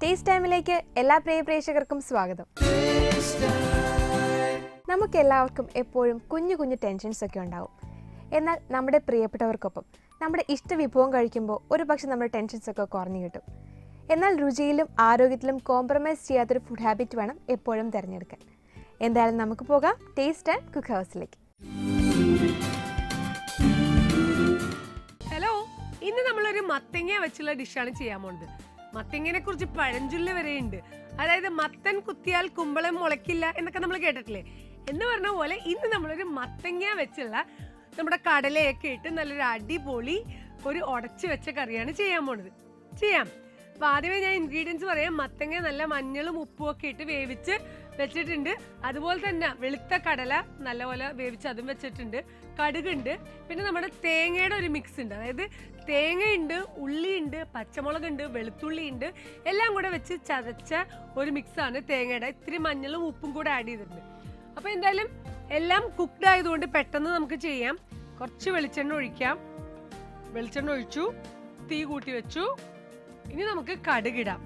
Taste ടൈമിലേക്ക് എല്ലാ പ്രിയ പ്രേക്ഷകർക്കും സ്വാഗതം നമുക്ക് എല്ലാവർക്കും എപ്പോഴും കുഞ്ഞു കുഞ്ഞു ടെൻഷൻസ് ഒക്കെ ഉണ്ടാവും എന്നാൽ നമ്മുടെ പ്രിയപ്പെട്ടവർക്കൊപ്പം നമ്മുടെ ഇഷ്ട വിഭവം കഴിക്കുമ്പോൾ ഒരു പക്ഷെ നമ്മുടെ ടെൻഷൻസ് ഒക്കെ കുറഞ്ഞു കിട്ടും എന്നാൽ രുചിയിലും ആരോഗ്യത്തിലും കോംപ്രമൈസ് ചെയ്യാത്തൊരു ഫുഡ് ഹാബിറ്റ് വേണം എപ്പോഴും തിരഞ്ഞെടുക്കാൻ എന്തായാലും നമുക്ക് പോകാം ടേസ്റ്റ് ആൻഡ് കുക്ക് ഹൗസിലേക്ക് ഹലോ ഇന്ന് നമ്മളൊരു മത്തങ്ങ വെച്ചുള്ള ഡിഷാണ് ചെയ്യാൻ പോണത് മത്തങ്ങനെ കുറിച്ച് പഴഞ്ചൊല്ല് വരെ ഉണ്ട് അതായത് മത്തൻ കുത്തിയാൽ കുമ്പളം മുളയ്ക്കില്ല എന്നൊക്കെ നമ്മൾ കേട്ടിട്ടില്ലേ എന്ന് പറഞ്ഞ പോലെ ഇന്ന് നമ്മളൊരു മത്തങ്ങ വെച്ചുള്ള നമ്മുടെ കടലയൊക്കെ ഇട്ട് നല്ലൊരു അടിപൊളി ഒരു ഉടച്ചു വെച്ച കറിയാണ് ചെയ്യാൻ പോണത് ചെയ്യാം അപ്പൊ ആദ്യമേ ഞാൻ ഇൻഗ്രീഡിയൻസ് പറയാം മത്തങ്ങ നല്ല മഞ്ഞളും ഉപ്പും ഒക്കെ ഇട്ട് വേവിച്ച് വെച്ചിട്ടുണ്ട് അതുപോലെ തന്നെ വെളുത്ത കടല നല്ലപോലെ വേവിച്ച് അതും വെച്ചിട്ടുണ്ട് കടുകുണ്ട് പിന്നെ നമ്മുടെ തേങ്ങയുടെ ഒരു മിക്സ് ഉണ്ട് അതായത് തേങ്ങയുണ്ട് ഉള്ളിയുണ്ട് പച്ചമുളകുണ്ട് വെളുത്തുള്ളി ഉണ്ട് എല്ലാം കൂടെ വെച്ച് ചതച്ച ഒരു മിക്സാണ് തേങ്ങയുടെ ഇത്തിരി മഞ്ഞളും ഉപ്പും കൂടെ ആഡ് ചെയ്തിട്ടുണ്ട് അപ്പൊ എന്തായാലും എല്ലാം കുക്ക്ഡ് ആയതുകൊണ്ട് പെട്ടെന്ന് നമുക്ക് ചെയ്യാം കുറച്ച് വെളിച്ചെണ്ണ ഒഴിക്കാം വെളിച്ചെണ്ണ ഒഴിച്ചു തീ കൂട്ടി വെച്ചു ഇനി നമുക്ക് കടുകിടാം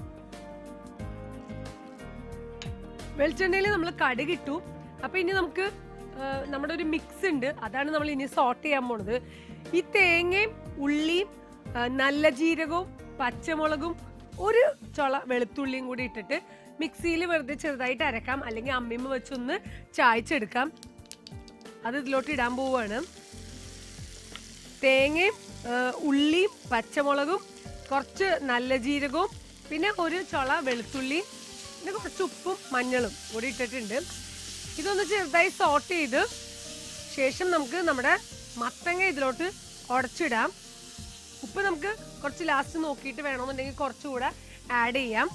വെളിച്ചെണ്ണയിൽ നമ്മൾ കടുകിട്ടു അപ്പൊ ഇനി നമുക്ക് ആ, നമ്മുടെ ഒരു മിക്സ് ഉണ്ട് അതാണ് നമ്മൾ ഇനി സോട്ട് ചെയ്യാൻ പോണത് ഈ തേങ്ങയും ഉള്ളിയും ആ, നല്ല ജീരകവും പച്ചമുളകും ഒരു ചുള വെളുത്തുള്ളിയും കൂടി ഇട്ടിട്ട് മിക്സിയിൽ വെറുതെ ചെറുതായിട്ട് അരക്കാം അല്ലെങ്കിൽ അമ്മിമ്മ വെച്ചൊന്ന് ചായച്ചെടുക്കാം അത് ഇതിലോട്ട് ഇടാൻ പോവുകയാണ് തേങ്ങയും ആ, ഉള്ളിയും പച്ചമുളകും കുറച്ച് നല്ല ജീരകവും പിന്നെ ഒരു ചുള വെളുത്തുള്ളി പിന്നെ കുറച്ച് ഉപ്പും മഞ്ഞളും കൂടി ഇട്ടിട്ടുണ്ട് ഇതൊന്ന് ചെറുതായി സോട്ട് ചെയ്ത് ശേഷം നമുക്ക് നമ്മുടെ മത്തങ്ങ ഇതിലോട്ട് ഉടച്ചിടാം ഉപ്പ് നമുക്ക് കുറച്ച് ലാസ്റ്റ് നോക്കിയിട്ട് വേണമെന്നുണ്ടെങ്കിൽ കുറച്ചുകൂടെ ആഡ് ചെയ്യാം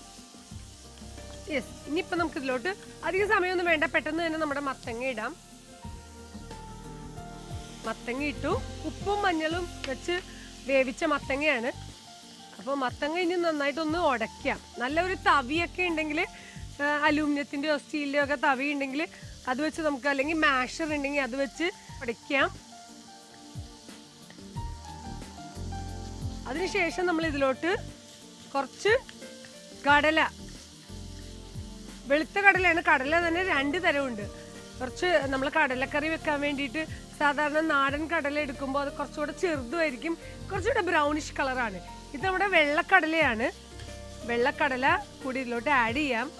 യെസ് ഇനിയിപ്പോൾ നമുക്ക് ഇതിലോട്ട് അധികം സമയമൊന്നും വേണ്ട പെട്ടെന്ന് തന്നെ നമ്മുടെ മത്തങ്ങ ഇടാം മത്തങ്ങ ഇട്ടു ഉപ്പും മഞ്ഞളും വെച്ച് വേവിച്ച മത്തങ്ങയാണ് അപ്പോൾ മത്തങ്ങ ഇനി നന്നായിട്ടൊന്ന് ഉടയ്ക്കാം നല്ലൊരു തവിയൊക്കെ ഉണ്ടെങ്കിൽ അലൂമിനിയത്തിൻ്റെയോ സ്റ്റീലിൻ്റെയോ ഒക്കെ തവി ഉണ്ടെങ്കിൽ അത് വെച്ച് നമുക്ക് അല്ലെങ്കിൽ മാഷർ ഉണ്ടെങ്കിൽ അത് വെച്ച് ഉടയ്ക്കാം അതിനുശേഷം നമ്മൾ ഇതിലോട്ട് കുറച്ച് കടല വെളുത്ത കടലയാണ് കടല തന്നെ രണ്ട് തരമുണ്ട് കുറച്ച് നമ്മൾ കടലക്കറി വെക്കാൻ വേണ്ടിയിട്ട് സാധാരണ നാടൻ കടല എടുക്കുമ്പോൾ അത് കുറച്ചുകൂടെ ചെറുതുമായിരിക്കും കുറച്ചുകൂടെ ബ്രൗണിഷ് കളറാണ് ഇത് നമ്മുടെ വെള്ളക്കടലയാണ് വെള്ളക്കടല കൂടി ഇതിലോട്ട് ആഡ് ചെയ്യാം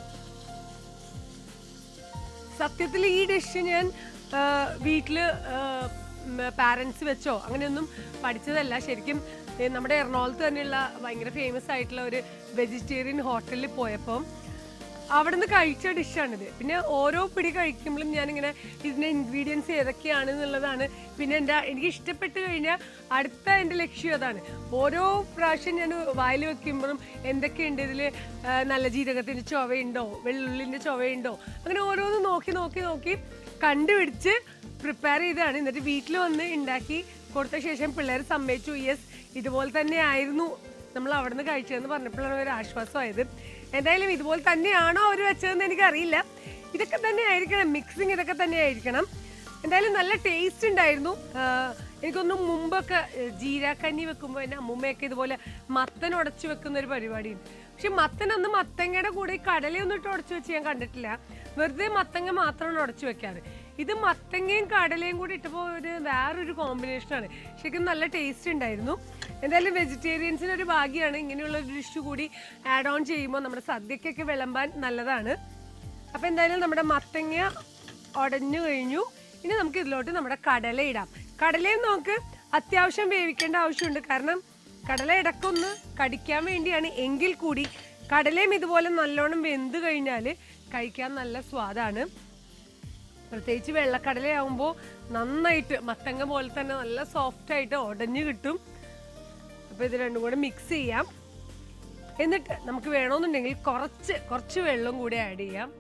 സത്യത്തിൽ ഈ ഡിഷ് ഞാൻ വീട്ടിൽ പാരൻസ് വെച്ചോ അങ്ങനെയൊന്നും പഠിച്ചതല്ല ശരിക്കും ഏ, നമ്മുടെ എറണാകുളത്ത് തന്നെയുള്ള ഭയങ്കര ഫേമസ് ആയിട്ടുള്ള ഒരു വെജിറ്റേറിയൻ ഹോട്ടലിൽ പോയപ്പം അവിടുന്ന് കഴിച്ച ഡിഷാണിത് പിന്നെ ഓരോ പിടി കഴിക്കുമ്പോഴും ഞാനിങ്ങനെ ഇതിൻ്റെ ഇൻഗ്രീഡിയൻസ് ഏതൊക്കെയാണ് എന്നുള്ളതാണ് പിന്നെ എൻ്റെ എനിക്ക് ഇഷ്ടപ്പെട്ട് കഴിഞ്ഞാൽ അടുത്ത എൻ്റെ ലക്ഷ്യം അതാണ് ഓരോ പ്രാവശ്യം ഞാൻ വായിൽ വെക്കുമ്പോഴും എന്തൊക്കെയുണ്ട് ഇതിൽ നല്ല ജീരകത്തിൻ്റെ ചൊവയുണ്ടോ വെള്ളുള്ളിൻ്റെ ചൊവയുണ്ടോ അങ്ങനെ ഓരോന്ന് നോക്കി നോക്കി നോക്കി കണ്ടുപിടിച്ച് പ്രിപ്പയർ ചെയ്തതാണ് എന്നിട്ട് വീട്ടിൽ വന്ന് ഉണ്ടാക്കി കൊടുത്ത ശേഷം പിള്ളേർ സമ്മതിച്ചു യെസ് ഇതുപോലെ തന്നെ ആയിരുന്നു നമ്മൾ അവിടെ നിന്ന് കഴിച്ചതെന്ന് പറഞ്ഞപ്പോഴാണ് ഒരു ആശ്വാസമായത് എന്തായാലും ഇതുപോലെ തന്നെയാണോ അവർ വെച്ചതെന്ന് എനിക്കറിയില്ല ഇതൊക്കെ തന്നെ ആയിരിക്കണം മിക്സിങ് ഇതൊക്കെ തന്നെ ആയിരിക്കണം എന്തായാലും നല്ല ടേസ്റ്റ് ഉണ്ടായിരുന്നു ആഹ് എനിക്കൊന്നും മുമ്പൊക്കെ ഏഹ് ജീരാക്കഞ്ഞി വെക്കുമ്പോൾ എൻ്റെ അമ്മൂമ്മയൊക്കെ ഇതുപോലെ മത്തൻ ഉടച്ചു വെക്കുന്ന ഒരു പരിപാടിയുണ്ട് പക്ഷെ മത്തൻ അന്ന് മത്തങ്ങയുടെ കൂടെ ഈ കടലയൊന്നും ഇട്ട് ഉടച്ചു വെച്ച് ഞാൻ കണ്ടിട്ടില്ല വെറുതെ മത്തങ്ങ മാത്രമാണ് ഉടച്ചു വെക്കാറ് ഇത് മത്തങ്ങയും കടലയും കൂടി ഇട്ടപ്പോൾ ഒരു വേറൊരു കോമ്പിനേഷനാണ് ശരിക്കും നല്ല ടേസ്റ്റ് ഉണ്ടായിരുന്നു എന്തായാലും വെജിറ്റേറിയൻസിന് ഒരു ഭാഗ്യമാണ് ഇങ്ങനെയുള്ള ഒരു ഡിഷ് കൂടി ആഡ് ഓൺ ചെയ്യുമ്പോൾ നമ്മുടെ സദ്യക്കൊക്കെ വിളമ്പാൻ നല്ലതാണ് അപ്പോൾ എന്തായാലും നമ്മുടെ മത്തങ്ങ ഉടഞ്ഞു കഴിഞ്ഞു ഇനി നമുക്ക് ഇതിലോട്ട് നമ്മുടെ കടല ഇടാം കടലയും നമുക്ക് അത്യാവശ്യം വേവിക്കേണ്ട ആവശ്യമുണ്ട് കാരണം കടല ഇടക്കൊന്ന് കടിക്കാൻ വേണ്ടിയാണ് എങ്കിൽ കൂടി കടലയും ഇതുപോലെ നല്ലോണം വെന്ത് കഴിഞ്ഞാൽ കഴിക്കാൻ നല്ല സ്വാദാണ് പ്രത്യേകിച്ച് വെള്ളക്കടലയാവുമ്പോൾ നന്നായിട്ട് മത്തങ്ങ പോലെ തന്നെ നല്ല സോഫ്റ്റ് ആയിട്ട് ഉടഞ്ഞു കിട്ടും അപ്പോൾ ഇത് രണ്ടും കൂടെ മിക്സ് ചെയ്യാം എന്നിട്ട് നമുക്ക് വേണമെന്നുണ്ടെങ്കിൽ കുറച്ച് കുറച്ച് വെള്ളം കൂടി ആഡ് ചെയ്യാം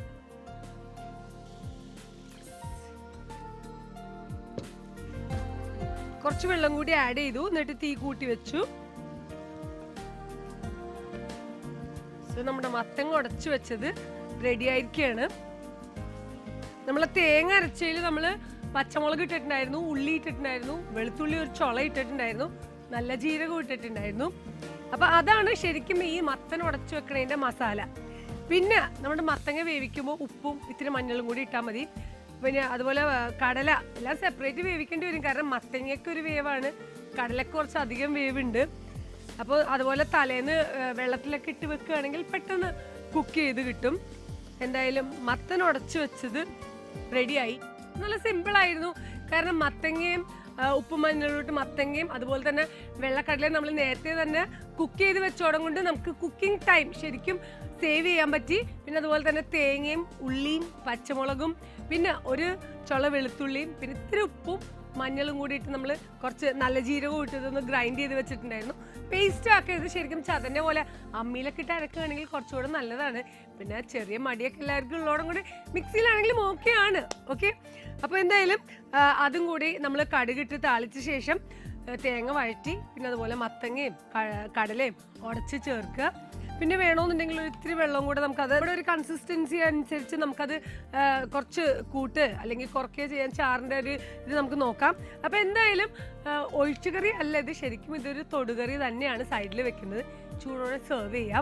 കുറച്ച് വെള്ളം കൂടി ആഡ് ചെയ്തു എന്നിട്ട് തീ കൂട്ടി വെച്ചു സോ നമ്മുടെ മത്തങ്ങ ഉടച്ചു വെച്ചത് റെഡി ആയിരിക്കുകയാണ് നമ്മൾ തേങ്ങ അരച്ചതിൽ നമ്മൾ പച്ചമുളക് ഇട്ടിട്ടുണ്ടായിരുന്നു ഉള്ളി ഇട്ടിട്ടുണ്ടായിരുന്നു വെളുത്തുള്ളി ഒരു ചുള ഇട്ടിട്ടുണ്ടായിരുന്നു നല്ല ജീരകം ഇട്ടിട്ടുണ്ടായിരുന്നു അപ്പൊ അതാണ് ശരിക്കും ഈ മത്തൻ ഉടച്ചു വെക്കണതിന്റെ മസാല പിന്നെ നമ്മുടെ മത്തങ്ങ വേവിക്കുമ്പോൾ ഉപ്പും ഇത്തിരി മഞ്ഞളും കൂടി ഇട്ടാൽ മതി പിന്നെ അതുപോലെ ആ, കടല എല്ലാം സെപ്പറേറ്റ് വേവിക്കേണ്ടി വരും കാരണം മത്തങ്ങയ്ക്ക് ഒരു വേവാണ് കടലക്ക് കുറച്ച് അധികം വേവുണ്ട് അപ്പോൾ അതുപോലെ തലേന്ന് ആ, വെള്ളത്തിലൊക്കെ ഇട്ട് വെക്കുകയാണെങ്കിൽ പെട്ടെന്ന് കുക്ക് ചെയ്ത് കിട്ടും എന്തായാലും മത്തൻ ഉടച്ചു വെച്ചത് റെഡിയായി നല്ല സിമ്പിൾ ആയിരുന്നു കാരണം മത്തങ്ങയും ആ, ഉപ്പും മഞ്ഞളിട്ട് മത്തങ്ങയും അതുപോലെ തന്നെ വെള്ളക്കടലയും നമ്മൾ നേരത്തെ തന്നെ കുക്ക് ചെയ്ത് വെച്ചോടം കൊണ്ട് നമുക്ക് കുക്കിംഗ് ടൈം ശരിക്കും സേവ് ചെയ്യാൻ പറ്റി പിന്നെ അതുപോലെ തന്നെ തേങ്ങയും ഉള്ളിയും പച്ചമുളകും പിന്നെ ഒരു ചുള വെളുത്തുള്ളിയും പിന്നെ ഇത്തിരി ഉപ്പും മഞ്ഞളും കൂടി ഇട്ട് നമ്മൾ കുറച്ച് നല്ല ജീരകവും ഇട്ടതൊന്ന് ഗ്രൈൻഡ് ചെയ്ത് വെച്ചിട്ടുണ്ടായിരുന്നു പേസ്റ്റ് ആക്കരുത് ശരിക്കും ചതന്റെ പോലെ അമ്മിയിലൊക്കെ ഇട്ട് അരക്കുകയാണെങ്കിൽ കുറച്ചുകൂടെ നല്ലതാണ് പിന്നെ ചെറിയ മടിയൊക്കെ എല്ലാവർക്കും ഉള്ളതോടും കൂടി മിക്സിയിലാണെങ്കിലും ഓക്കെ ആണ് ഓക്കെ അപ്പോൾ എന്തായാലും ആ, അതും കൂടി നമ്മൾ കടുകിട്ട് താളിച്ച ശേഷം ആ, തേങ്ങ വഴറ്റി പിന്നെ അതുപോലെ മത്തങ്ങയും ക- കടലയും ഉടച്ച് ചേർക്കുക പിന്നെ വേണമെന്നുണ്ടെങ്കിൽ ഒരു ഇത്തിരി വെള്ളം കൂടെ നമുക്കത് ഇവിടെ ഒരു കൺസിസ്റ്റൻസി അനുസരിച്ച് നമുക്കത് ആ, കുറച്ച് കൂട്ട് അല്ലെങ്കിൽ കുറയ്ക്കുക ചെയ്യാൻ ചാറിൻ്റെ ഒരു ഇത് നമുക്ക് നോക്കാം അപ്പോൾ എന്തായാലും ആ, ഒഴിച്ചുകറി അല്ല ഇത് ശരിക്കും ഇതൊരു തൊടുകറി തന്നെയാണ് സൈഡിൽ വെക്കുന്നത് ചൂടോടെ സെർവ് ചെയ്യാം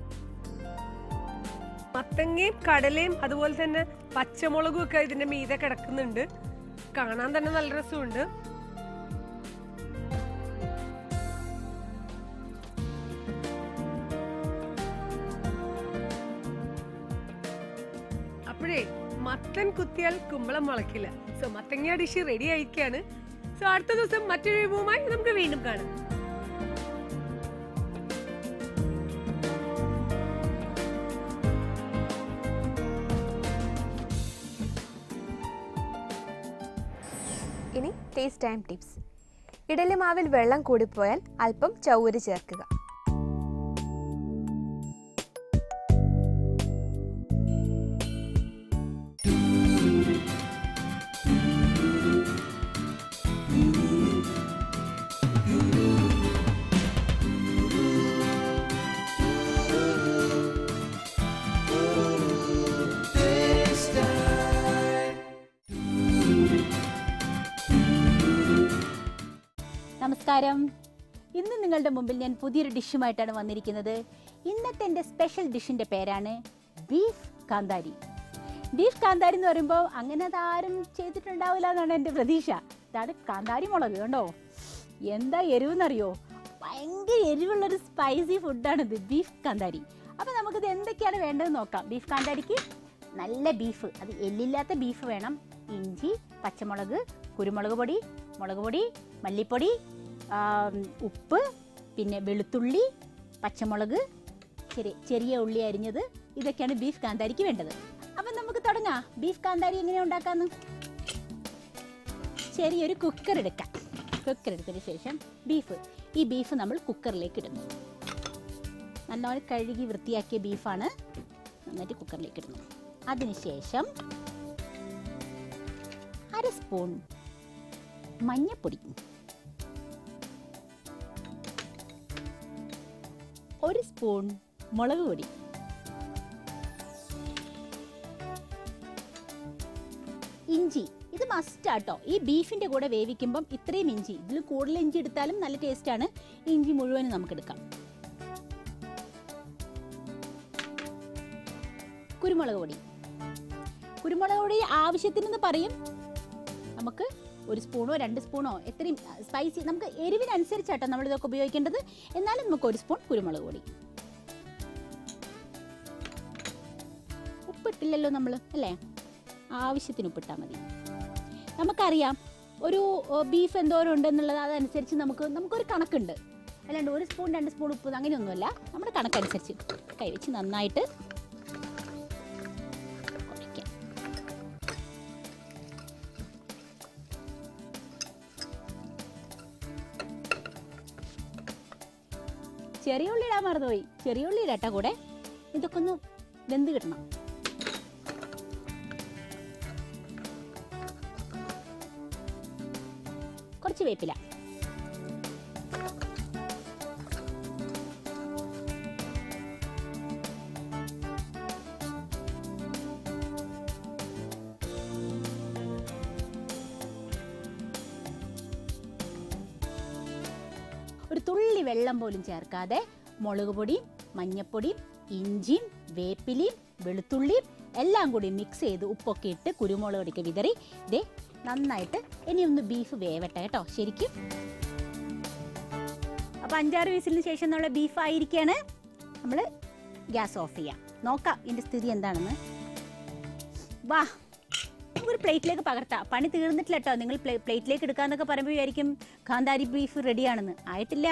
മത്തങ്ങയും കടലയും അതുപോലെ തന്നെ പച്ചമുളകും ഒക്കെ ഇതിന്റെ മീതെ കിടക്കുന്നുണ്ട് കാണാൻ തന്നെ നല്ല രസമുണ്ട് അപ്പോഴേ മത്തൻ കുത്തിയാൽ കുമ്പളം മുളക്കില്ല സോ മത്തങ്ങ ഡിഷ് റെഡി ആയിരിക്കാണ് സോ അടുത്ത ദിവസം മറ്റൊരു വിഭവമായി നമുക്ക് വീണ്ടും കാണാം ഇനി ടേസ്റ്റ് ടൈം ടിപ്സ് ഇഡലി മാവിൽ വെള്ളം കൂടിപ്പോയാൽ അല്പം ചൗവര് ചേർക്കുക നമസ്കാരം ഇന്ന് നിങ്ങളുടെ മുമ്പിൽ ഞാൻ പുതിയൊരു ഡിഷുമായിട്ടാണ് വന്നിരിക്കുന്നത് ഇന്നത്തെ എൻ്റെ സ്പെഷ്യൽ ഡിഷിൻ്റെ പേരാണ് ബീഫ് കാന്താരി ബീഫ് കാന്താരി എന്ന് പറയുമ്പോൾ അങ്ങനെ അതാരും ചെയ്തിട്ടുണ്ടാവില്ല എന്നാണ് എൻ്റെ പ്രതീക്ഷ ഇതാണ് കാന്താരി മുളക് കണ്ടോ എന്താ എരിവെന്നറിയോ ഭയങ്കര എരിവുള്ളൊരു സ്പൈസി ഫുഡാണിത് ബീഫ് കാന്താരി അപ്പോൾ നമുക്കിത് എന്തൊക്കെയാണ് വേണ്ടതെന്ന് നോക്കാം ബീഫ് കാന്താരിക്ക് നല്ല ബീഫ് അത് എല്ലില്ലാത്ത ബീഫ് വേണം ഇഞ്ചി പച്ചമുളക് കുരുമുളക് പൊടി മുളക് പൊടി മല്ലിപ്പൊടി ആം, ഉപ്പ് പിന്നെ വെളുത്തുള്ളി പച്ചമുളക് ചെറിയ ചെറിയ ഉള്ളി അരിഞ്ഞത് ഇതൊക്കെയാണ് ബീഫ് കാന്താരിക്ക് വേണ്ടത് അപ്പം നമുക്ക് തുടങ്ങാം ബീഫ് കാന്താരി എങ്ങനെയാണ് ഉണ്ടാക്കാന്ന് ചെറിയൊരു കുക്കർ എടുക്കാം കുക്കർ എടുത്തതിന് ശേഷം ബീഫ് ഈ ബീഫ് നമ്മൾ കുക്കറിലേക്ക് ഇടുന്നു നല്ലപോലെ കഴുകി വൃത്തിയാക്കിയ ബീഫാണ് നന്നായിട്ട് കുക്കറിലേക്ക് ഇടുന്നു അതിനുശേഷം അര സ്പൂൺ മഞ്ഞപ്പൊടി ഒരു സ്പൂൺ മുളക് പൊടി ഇഞ്ചി ഇത് മസ്റ്റ് ആട്ടോ ഈ ബീഫിന്റെ കൂടെ വേവിക്കുമ്പം ഇത്രയും ഇഞ്ചി ഇതിൽ കൂടുതൽ ഇഞ്ചി എടുത്താലും നല്ല ടേസ്റ്റാണ് ഇഞ്ചി മുഴുവനും നമുക്ക് എടുക്കാം കുരുമുളക് പൊടി കുരുമുളക് പൊടി ആവശ്യത്തിനെന്ന് പറയും നമുക്ക് ഒരു സ്പൂണോ രണ്ട് സ്പൂണോ എത്രയും സ്പൈസി നമുക്ക് എരിവിനനുസരിച്ചാട്ടോ നമ്മൾ ഇതൊക്കെ ഉപയോഗിക്കേണ്ടത് എന്നാലും നമുക്ക് ഒരു സ്പൂൺ കുരുമുളക് പൊടി ഉപ്പിട്ടില്ലല്ലോ നമ്മൾ അല്ലേ ആവശ്യത്തിന് ഉപ്പിട്ടാൽ മതി നമുക്കറിയാം ഒരു ബീഫ് എന്തോരം ഉണ്ടെന്നുള്ളത് അതനുസരിച്ച് നമുക്ക് നമുക്കൊരു കണക്കുണ്ട് അല്ലാണ്ട് ഒരു സ്പൂൺ രണ്ട് സ്പൂൺ ഉപ്പ് അങ്ങനെയൊന്നുമല്ല നമ്മുടെ കണക്കനുസരിച്ച് കൈവച്ച് നന്നായിട്ട് കുഴയ്ക്കാം ചെറിയ ഉള്ളി ഇടാൻ മറന്നുപോയി ചെറിയ ഉള്ളി ഇടട്ട കൂടെ ഇതൊക്കെ ഒന്ന് വെന്ത് കിട്ടണം കുറച്ച് വേപ്പില ഒരു തുള്ളി വെള്ളം പോലും ചേർക്കാതെ മുളക് പൊടിയും മഞ്ഞപ്പൊടിയും ഇഞ്ചിയും വേപ്പിലയും വെളുത്തുള്ളിയും എല്ലാം കൂടി മിക്സ് ചെയ്ത് ഉപ്പൊക്കെ ഇട്ട് കുരുമുളക് പൊടിക്ക് വിതറി ദേ നന്നായിട്ട് ഇനി ഒന്ന് ബീഫ് വേവട്ടെ കേട്ടോ ശരിക്കും അപ്പോൾ അഞ്ചാറ് വിസിലിന് ശേഷം നമ്മൾ ബീഫ് ആയിരിക്കുകയാണ് നമ്മൾ ഗ്യാസ് ഓഫ് ചെയ്യാം നോക്കാം ഇതിൻ്റെ സ്ഥിതി എന്താണെന്ന് വാ നമുക്കൊരു പ്ലേറ്റിലേക്ക് പകർത്താം പണി തീർന്നിട്ടില്ല കേട്ടോ നിങ്ങൾ പ്ലേ- പ്ലേറ്റിലേക്ക് എടുക്കാന്നൊക്കെ പറയുമ്പോൾ വിചാരിക്കും കാന്താരി ബീഫ് റെഡിയാണെന്ന് ആയിട്ടില്ല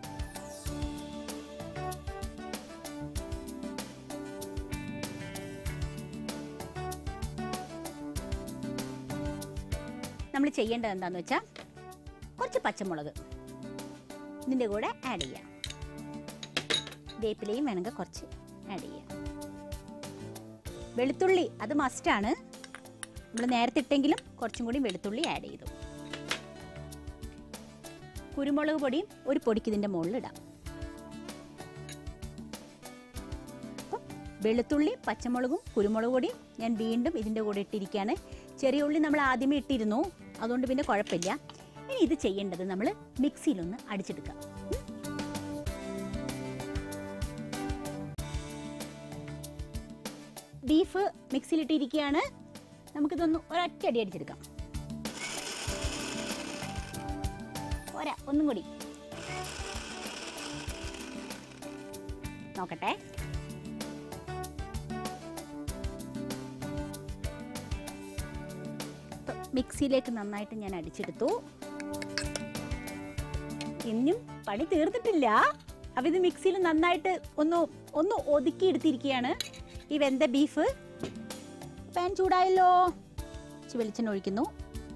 നമ്മൾ ചെയ്യേണ്ടത് എന്താണെന്ന് വെച്ചാൽ കുറച്ച് പച്ചമുളക് ഇതിൻ്റെ കൂടെ ആഡ് ചെയ്യാം വേപ്പിലയും വേണമെങ്കിൽ കുറച്ച് ആഡ് ചെയ്യാം വെളുത്തുള്ളി അത് മസ്റ്റാണ് നമ്മൾ നേരത്തെ ഇട്ടെങ്കിലും കുറച്ചും കൂടി വെളുത്തുള്ളി ആഡ് ചെയ്തു കുരുമുളക് പൊടിയും ഒരു പൊടിക്ക് ഇതിൻ്റെ മുകളിൽ ഇടാം അപ്പം വെളുത്തുള്ളി പച്ചമുളകും കുരുമുളക് പൊടിയും ഞാൻ വീണ്ടും ഇതിൻ്റെ കൂടെ ഇട്ടിരിക്കുകയാണ് ചെറിയ ഉള്ളി നമ്മൾ ആദ്യമേ ഇട്ടിരുന്നു അതുകൊണ്ട് പിന്നെ കുഴപ്പമില്ല ഇനി ഇത് ചെയ്യേണ്ടത് നമ്മൾ മിക്സിയിലൊന്ന് അടിച്ചെടുക്കാം ഉം. ബീഫ് മിക്സിയിലിട്ടിരിക്കുകയാണ് നമുക്കിതൊന്ന് ഒരൊറ്റ അടി അടിച്ചെടുക്കാം പോരാ ഒന്നും കൂടി നോക്കട്ടെ ഇപ്പൊ മിക്സിയിലേക്ക് നന്നായിട്ട് ഞാൻ അടിച്ചെടുത്തു ഇനിയും പണി തീർന്നിട്ടില്ല അപ്പം ഇത് മിക്സിയിൽ നന്നായിട്ട് ഒന്ന് ഒന്ന് ഒതുക്കി എടുത്തിരിക്കുകയാണ് ഈ വെന്ത ബീഫ് പാൻ ചൂടായല്ലോ ഇച്ചിരി വെളിച്ചെണ്ണ ഒഴിക്കുന്നു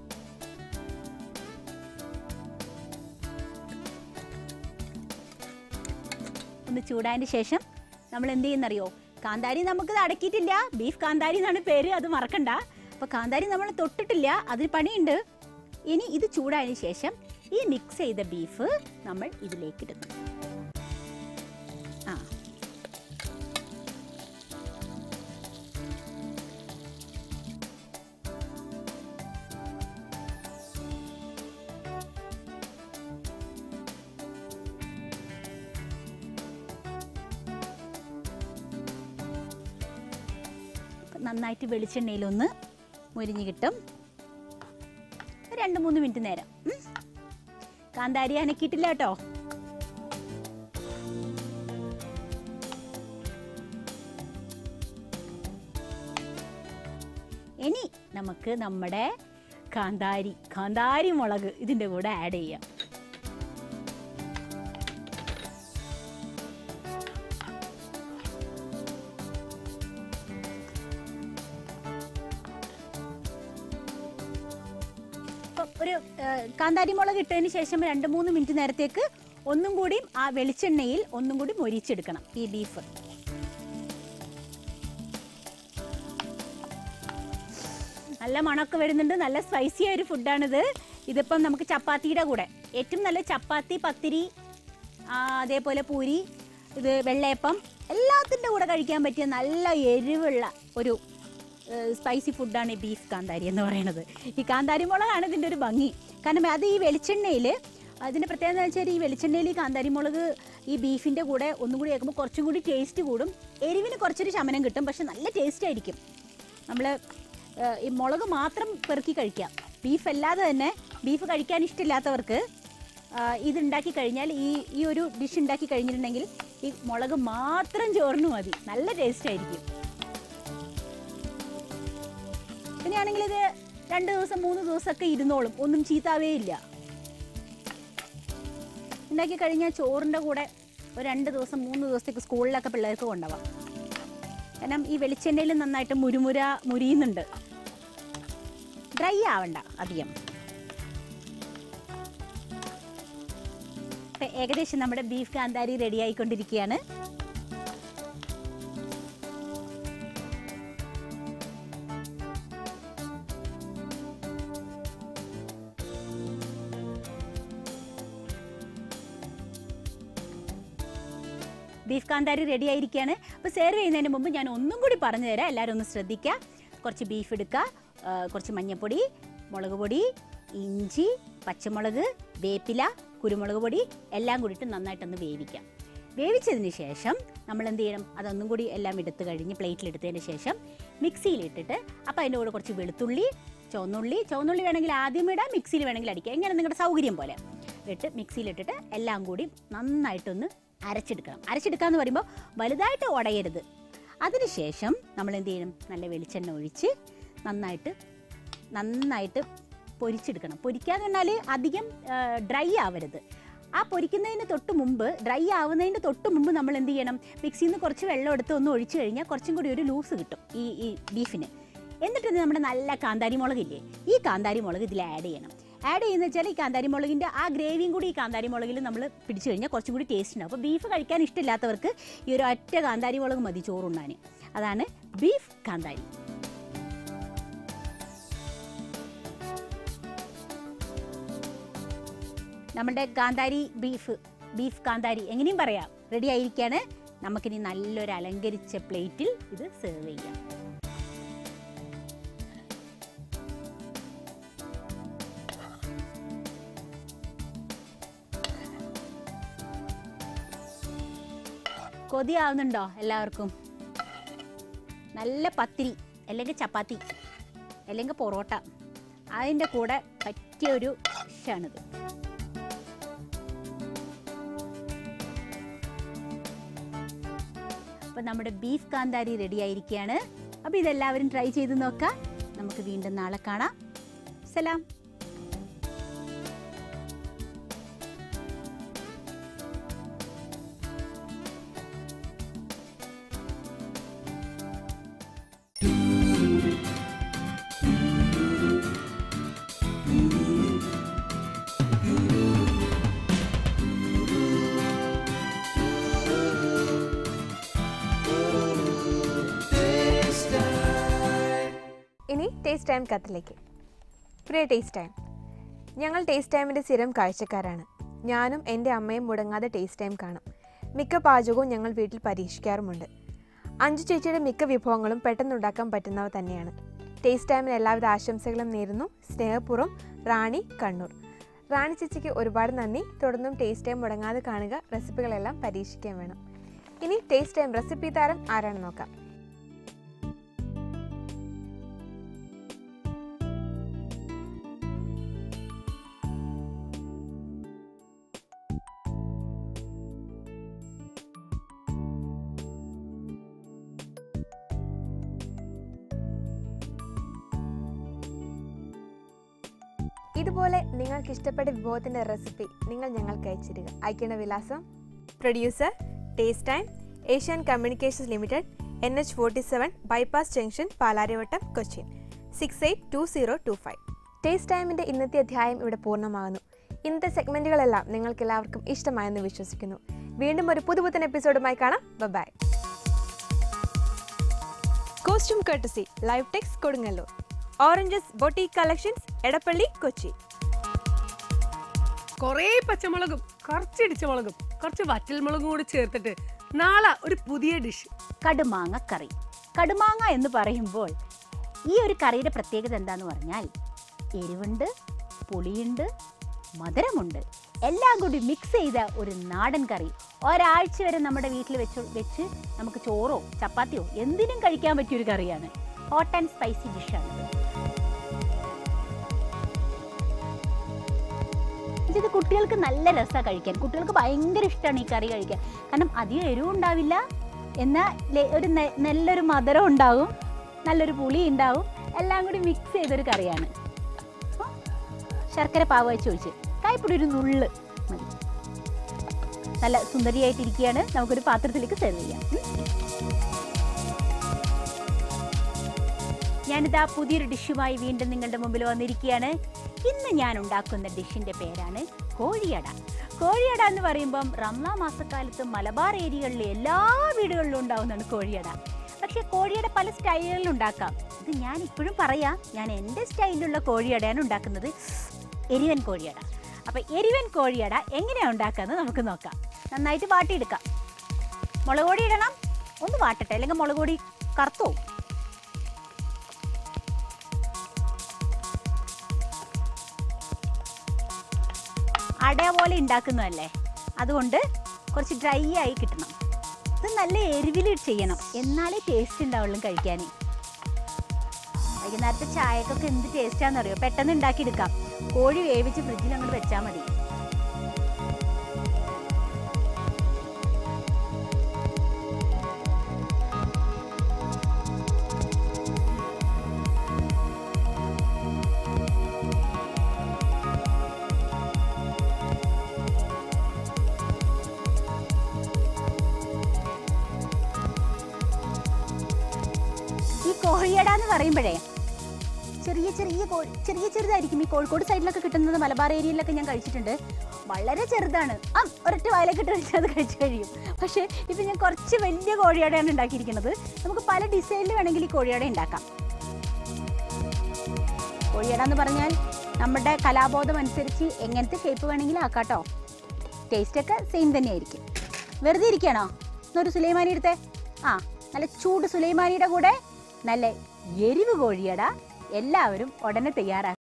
ഒന്ന് ചൂടായതിന് ശേഷം നമ്മൾ എന്ത് ചെയ്യുന്നറിയോ കാന്താരി നമുക്ക് ഇത് അടക്കിയിട്ടില്ല ബീഫ് കാന്താരി എന്നാണ് പേര് അത് മറക്കണ്ട അപ്പോൾ കാന്താരി നമ്മൾ തൊട്ടിട്ടില്ല അതിന് പണിയുണ്ട് ഇനി ഇത് ചൂടായതിന് ശേഷം ഈ മിക്സ് ചെയ്ത ബീഫ് നമ്മൾ ഇതിലേക്ക് ഇടുന്നു ആ നന്നായിട്ട് വെളിച്ചെണ്ണയിലൊന്ന് മുരിഞ്ഞ് കിട്ടും ഒരു രണ്ട് മൂന്ന് മിനിറ്റ് നേരം ഉം. കാന്താരി അനക്കിയിട്ടില്ല കേട്ടോ ഇനി നമുക്ക് നമ്മുടെ കാന്താരി കാന്താരി മുളക് ഇതിൻ്റെ കൂടെ ആഡ് ചെയ്യാം ഇപ്പം ഒരു ഏഹ്, കാന്താരി മുളക് ഇട്ടതിന് ശേഷം രണ്ട് മൂന്ന് മിനിറ്റ് നേരത്തേക്ക് ഒന്നും കൂടി ആ വെളിച്ചെണ്ണയിൽ ഒന്നും കൂടി മൊരിച്ചെടുക്കണം ഈ ബീഫ് നല്ല മണമൊക്കെ വരുന്നുണ്ട് നല്ല സ്പൈസി ആയ ഒരു ഫുഡാണിത് ഇതിപ്പം നമുക്ക് ചപ്പാത്തിയുടെ കൂടെ ഏറ്റവും നല്ല ചപ്പാത്തി പത്തിരി ആ, അതേപോലെ പൂരി ഇത് വെള്ളയപ്പം എല്ലാത്തിൻ്റെ കൂടെ കഴിക്കാൻ പറ്റിയ നല്ല എരിവുള്ള ഒരു സ്പൈസി ഫുഡാണ് ഈ ബീഫ് കാന്താരി എന്ന് പറയുന്നത് ഈ കാന്താരി മുളകാണ് ഇതിൻ്റെ ഒരു ഭംഗി കാരണം അത് ഈ വെളിച്ചെണ്ണയിൽ അതിൻ്റെ പ്രത്യേകത എന്ന് വെച്ചാൽ ഈ വെളിച്ചെണ്ണയിൽ ഈ കാന്താരി മുളക് ഈ ബീഫിൻ്റെ കൂടെ ഒന്നും കൂടി കേൾക്കുമ്പോൾ കുറച്ചും കൂടി ടേസ്റ്റ് കൂടും എരിവിന് കുറച്ചൊരു ശമനം കിട്ടും പക്ഷെ നല്ല ടേസ്റ്റ് ആയിരിക്കും നമ്മൾ ഈ മുളക് മാത്രം പെറുക്കി കഴിക്കാം ബീഫ് അല്ലാതെ തന്നെ ബീഫ് കഴിക്കാൻ ഇഷ്ടമില്ലാത്തവർക്ക് ആ, ഇതുണ്ടാക്കി കഴിഞ്ഞാൽ ഈ ഈ ഒരു ഡിഷ് ഉണ്ടാക്കി കഴിഞ്ഞിട്ടുണ്ടെങ്കിൽ ഈ മുളക് മാത്രം ചോറിന് മതി നല്ല ടേസ്റ്റ് ആയിരിക്കും പിന്നെയാണെങ്കിൽ ഇത് രണ്ട് ദിവസം മൂന്ന് ദിവസമൊക്കെ ഇരുന്നോളും ഒന്നും ചീത്താവേ ഇല്ല ഉണ്ടാക്കി കഴിഞ്ഞാൽ ചോറിൻ്റെ കൂടെ ഒരു രണ്ട് ദിവസം മൂന്ന് ദിവസത്തേക്ക് സ്കൂളിലൊക്കെ പിള്ളേർക്ക് കൊണ്ടുപോകാം കാരണം ഈ വെളിച്ചെണ്ണയിൽ നന്നായിട്ട് മുരുമുര മുരിയുന്നുണ്ട് ഡ്രൈ ആവണ്ട അധികം ഇപ്പൊ ഏകദേശം നമ്മുടെ ബീഫ് കാന്താരി റെഡി ആയിക്കൊണ്ടിരിക്കുകയാണ് ബീഫ് കാന്താരി റെഡി ആയിരിക്കുകയാണ് അപ്പോൾ സെർവ് ചെയ്യുന്നതിന് മുമ്പ് ഞാൻ ഒന്നും കൂടി പറഞ്ഞു തരാം എല്ലാവരും ഒന്ന് ശ്രദ്ധിക്കുക കുറച്ച് ബീഫ് എടുക്കുക ആ, കുറച്ച് മഞ്ഞൾപ്പൊടി മുളക് പൊടി ഇഞ്ചി പച്ചമുളക് വേപ്പില കുരുമുളക് പൊടി എല്ലാം കൂടിയിട്ട് നന്നായിട്ടൊന്ന് വേവിക്കാം വേവിച്ചതിന് ശേഷം നമ്മൾ എന്ത് ചെയ്യണം അതൊന്നും കൂടി എല്ലാം എടുത്തു കഴിഞ്ഞ് പ്ലേറ്റിലെടുത്തതിന് ശേഷം മിക്സിയിലിട്ടിട്ട് അപ്പോൾ അതിൻ്റെ കൂടെ കുറച്ച് വെളുത്തുള്ളി ചുവന്നുള്ളി ചുവന്നുള്ളി വേണമെങ്കിൽ ആദ്യം ഇടാം മിക്സിയിൽ വേണമെങ്കിൽ അടിക്കാം എങ്ങനെ നിങ്ങളുടെ സൗകര്യം പോലെ ഇട്ട് മിക്സിയിലിട്ടിട്ട് എല്ലാം കൂടി നന്നായിട്ടൊന്ന് അരച്ചെടുക്കണം അരച്ചെടുക്കാന്ന് പറയുമ്പോൾ വലുതായിട്ട് ഉടയരുത് അതിനുശേഷം നമ്മൾ എന്ത് ചെയ്യണം നല്ല വെളിച്ചെണ്ണ ഒഴിച്ച് നന്നായിട്ട് നന്നായിട്ട് പൊരിച്ചെടുക്കണം പൊരിക്കാന്ന് പറഞ്ഞാൽ അധികം ഡ്രൈ ആവരുത് ആ പൊരിക്കുന്നതിന് തൊട്ട് മുമ്പ് ഡ്രൈ ആവുന്നതിന് തൊട്ട് മുമ്പ് നമ്മൾ എന്ത് ചെയ്യണം മിക്സിയിൽ നിന്ന് കുറച്ച് വെള്ളം എടുത്ത് ഒന്ന് ഒഴിച്ചു കഴിഞ്ഞാൽ കുറച്ചും കൂടി ഒരു ലൂസ് കിട്ടും ഈ ഈ ബീഫിന് എന്നിട്ട് ഇത് നമ്മുടെ നല്ല കാന്താരി മുളകില്ലേ ഈ കാന്താരി മുളക് ഇതിൽ ആഡ് ചെയ്യണം ആഡ് ചെയ്യുന്ന വെച്ചാൽ ഈ കാന്താരി മുളകിൻ്റെ ആ ഗ്രേവിയും കൂടി ഈ കാന്താരി മുളകിൽ നമ്മൾ പിടിച്ചു കഴിഞ്ഞാൽ കുറച്ചും കൂടി ടേസ്റ്റ് ഉണ്ടാവും അപ്പോൾ ബീഫ് കഴിക്കാൻ ഇഷ്ടമില്ലാത്തവർക്ക് ഈ ഒരു ഒറ്റ കാന്താരി മുളക് മതി ചോറുണ്ണാൻ അതാണ് ബീഫ് കാന്താരി നമ്മുടെ കാന്താരി ബീഫ് ബീഫ് കാന്താരി എങ്ങനെയും പറയാം റെഡി ആയിരിക്കാണ് നമുക്കിനി നല്ലൊരു അലങ്കരിച്ച പ്ലേറ്റിൽ ഇത് സെർവ് ചെയ്യാം കൊതിയാവുന്നുണ്ടോ എല്ലാവർക്കും നല്ല പത്തിരി അല്ലെങ്കിൽ ചപ്പാത്തി അല്ലെങ്കിൽ പൊറോട്ട അതിൻ്റെ കൂടെ പറ്റിയ ഒരു ഡിഷാണിത് അപ്പോൾ നമ്മുടെ ബീഫ് കാന്താരി റെഡി ആയിരിക്കുകയാണ് അപ്പോൾ ഇതെല്ലാവരും ട്രൈ ചെയ്ത് നോക്കാം നമുക്ക് വീണ്ടും നാളെ കാണാം സലാം ഇനി ടേസ്റ്റ് ടൈം കത്തിലേക്ക് പ്രിയ ടേസ്റ്റ് ടൈം ഞങ്ങൾ ടേസ്റ്റ് ടൈമിൻ്റെ സ്ഥിരം കാഴ്ചക്കാരാണ് ഞാനും എൻ്റെ അമ്മയും മുടങ്ങാതെ ടേസ്റ്റ് ടൈം കാണും മിക്ക പാചകവും ഞങ്ങൾ വീട്ടിൽ പരീക്ഷിക്കാറുമുണ്ട് അഞ്ചു ചേച്ചിയുടെ മിക്ക വിഭവങ്ങളും പെട്ടെന്നുണ്ടാക്കാൻ പറ്റുന്നവ തന്നെയാണ് ടേസ്റ്റ് ടൈമിന് എല്ലാവിധ ആശംസകളും നേരുന്നു സ്നേഹപൂർവ്വം റാണി കണ്ണൂർ റാണി ചേച്ചിക്ക് ഒരുപാട് നന്ദി തുടർന്നും ടേസ്റ്റ് ടൈം മുടങ്ങാതെ കാണുക റെസിപ്പികളെല്ലാം പരീക്ഷിക്കാൻ വേണം ഇനി ടേസ്റ്റ് ടൈം റെസിപ്പി താരം ആരാണെന്ന് നോക്കാം ഇതുപോലെ നിങ്ങൾക്ക് ഇഷ്ടപ്പെട്ട വിഭവത്തിന്റെ റെസിപ്പി നിങ്ങൾ ഞങ്ങൾക്ക് അയച്ചിരിക അയക്കേണ്ട വിലാസം producer taste time Asian communications limited N H forty seven bypass junction Palarivattom Cochin six eight two zero two five taste ടൈമിൻ്റെ ഇന്നത്തെ അധ്യായം ഇവിടെ പൂർണ്ണമാകുന്നു ഇന്നത്തെ സെഗ്മെൻറ്റുകളെല്ലാം നിങ്ങൾക്ക് എല്ലാവർക്കും ഇഷ്ടമായെന്ന് വിശ്വസിക്കുന്നു വീണ്ടും ഒരു പുതുപുത്തൻ എപ്പിസോഡുമായി കാണാം bye costume courtesy live Tex Kodungallur oranges boutique collections Edappally Kochi കുറേ പച്ചമുളകും കുറച്ച് മുളകും കുറച്ച് വറ്റൽമുളകും കൂടി ചേർത്തിട്ട് നാളെ ഒരു പുതിയ ഡിഷ് കടുമാങ്ങ കറി കടുമാങ്ങ എന്ന് പറയുമ്പോൾ ഈ ഒരു കറിയുടെ പ്രത്യേകത എന്താന്ന് പറഞ്ഞാൽ എരിവുണ്ട് പുളിയുണ്ട് മധുരമുണ്ട് എല്ലാം കൂടി മിക്സ് ചെയ്ത ഒരു നാടൻ കറി ഒരാഴ്ച വരെ നമ്മുടെ വീട്ടിൽ വെച്ച് വെച്ച് നമുക്ക് ചോറോ ചപ്പാത്തിയോ എന്തിനും കഴിക്കാൻ പറ്റിയൊരു കറിയാണ് ഹോട്ട് ആൻഡ് സ്പൈസി ഡിഷാണ് ഇത് കുട്ടികൾക്ക് നല്ല രസമാണ് കഴിക്കാൻ കുട്ടികൾക്ക് ഭയങ്കര ഇഷ്ടമാണ് ഈ കറി കഴിക്കാൻ കാരണം അധികം എരിവും ഉണ്ടാവില്ല എന്നാൽ ലെ- ഒരു നെ- നല്ലൊരു മധുരം ഉണ്ടാവും നല്ലൊരു പുളി ഉണ്ടാവും എല്ലാം കൂടി മിക്സ് ചെയ്തൊരു കറിയാണ് അപ്പൊ ശർക്കര പാവ് വെച്ച് ഒഴിച്ച് കായ്പൊടി ഒരു നുള്ള് മതി നല്ല സുന്ദരിയായിട്ടിരിക്കുകയാണ് നമുക്കൊരു പാത്രത്തിലേക്ക് സെർവ് ചെയ്യാം ഉം. ഞാനിതാ പുതിയൊരു ഡിഷുമായി വീണ്ടും നിങ്ങളുടെ മുമ്പിൽ വന്നിരിക്കുകയാണ് ഇന്ന് ഞാൻ ഉണ്ടാക്കുന്ന ഡിഷിൻ്റെ പേരാണ് കോഴിയട കോഴിയട എന്ന് പറയുമ്പം റംലാ മാസക്കാലത്ത് മലബാർ ഏരിയകളിലെ എല്ലാ വീടുകളിലും ഉണ്ടാവുന്നതാണ് കോഴിയട പക്ഷേ കോഴിയട പല സ്റ്റൈലുകളിൽ ഉണ്ടാക്കാം ഇത് ഞാൻ ഇപ്പോഴും പറയാം ഞാൻ എൻ്റെ സ്റ്റൈലിലുള്ള കോഴിയടയാണ് ഉണ്ടാക്കുന്നത് എരിവൻ കോഴിയട അപ്പോൾ എരിവൻ കോഴിയട എങ്ങനെയാണ് ഉണ്ടാക്കുന്നത് നമുക്ക് നോക്കാം നന്നായിട്ട് വാട്ടിയെടുക്കാം മുളക് പൊടി ഇടണം ഒന്ന് വാട്ടട്ടെ അല്ലെങ്കിൽ മുളക് പൊടി കറുത്തു പോകും അട പോലെ ഉണ്ടാക്കുന്നതല്ലേ അതുകൊണ്ട് കുറച്ച് ഡ്രൈ ആയി കിട്ടണം ഇത് നല്ല എരിവിൽ ചെയ്യണം എന്നാലേ ടേസ്റ്റ് ഉണ്ടാവുള്ളൂ കഴിക്കാൻ വൈകുന്നേരത്തെ ചായക്കൊക്കെ എന്ത് ടേസ്റ്റാന്ന് അറിയോ പെട്ടെന്ന് ഉണ്ടാക്കിയെടുക്കാം കോഴി വേവിച്ച് ഫ്രിഡ്ജിൽ അങ്ങോട്ട് വെച്ചാൽ മതി ഈ കോഴിയട എന്ന് പറയുമ്പോഴേ ചെറിയ ചെറിയ കോഴി ചെറിയ ചെറുതായിരിക്കും ഈ കോഴിക്കോട് സൈഡിലൊക്കെ കിട്ടുന്നത് മലബാർ ഏരിയയിലൊക്കെ ഞാൻ കഴിച്ചിട്ടുണ്ട് വളരെ ചെറുതാണ് ആ ഒരൊറ്റ വായിലേക്ക് ഇട്ട് കഴിച്ചാൽ അത് കഴിച്ചു കഴിയും പക്ഷേ ഇപ്പം ഞാൻ കുറച്ച് വലിയ കോഴിയടയാണ് ഉണ്ടാക്കിയിരിക്കുന്നത് നമുക്ക് പല ഡിസൈനിൽ വേണമെങ്കിൽ ഈ കോഴിയട ഉണ്ടാക്കാം കോഴിയട എന്ന് പറഞ്ഞാൽ നമ്മുടെ കലാബോധം അനുസരിച്ച് എങ്ങനത്തെ ഷേപ്പ് വേണമെങ്കിലും ആക്കാട്ടോ ടേസ്റ്റൊക്കെ സെയിം തന്നെയായിരിക്കും വെറുതെ ഇരിക്കണോ എന്നൊരു സുലൈമാനി എടുത്തേ ആ നല്ല ചൂട് സുലൈമാനിയുടെ കൂടെ നല്ല എരിവ് കോഴിയട എല്ലാവരും ഉടനെ തയ്യാറാക്കും